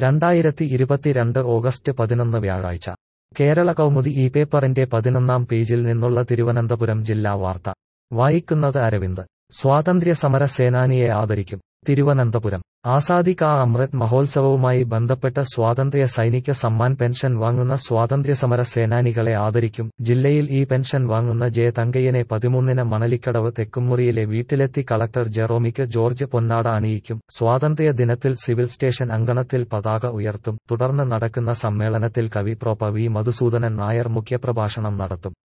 രണ്ടായിരത്തി ഇരുപത്തിരണ്ട് ഓഗസ്റ്റ് പതിനൊന്ന് വ്യാഴാഴ്ച കേരള കൗമുദി ഈ പേപ്പറിന്റെ പതിനൊന്നാം പേജിൽ നിന്നുള്ള തിരുവനന്തപുരം ജില്ലാ വാർത്ത വായിക്കുന്നത് അരവിന്ദ് സ്വാതന്ത്ര്യ സമര സേനാനിയെ ആദരിക്കും തിരുവനന്തപുരം ആസാദി കാ അമൃത് മഹോത്സവവുമായി ബന്ധപ്പെട്ട് സ്വാതന്ത്ര്യ സൈനിക സമ്മാൻ പെൻഷൻ വാങ്ങുന്ന സ്വാതന്ത്ര്യസമര സേനാനികളെ ആദരിക്കും ജില്ലയിൽ ഈ പെൻഷൻ വാങ്ങുന്ന ജെ തങ്കയ്യനെ പതിമൂന്നിന് മണലിക്കടവ് തെക്കുമുറിയിലെ വീട്ടിലെത്തി കളക്ടർ ജെറോമിക്ക് ജോർജ് പൊന്നാട അണിയിക്കും സ്വാതന്ത്ര്യ ദിനത്തിൽ സിവിൽ സ്റ്റേഷൻ അങ്കണത്തിൽ പതാക ഉയർത്തും തുടർന്ന് നടക്കുന്ന സമ്മേളനത്തിൽ കവി പ്രൊപ വി മധുസൂദനൻ നായർ മുഖ്യപ്രഭാഷണം നടത്തും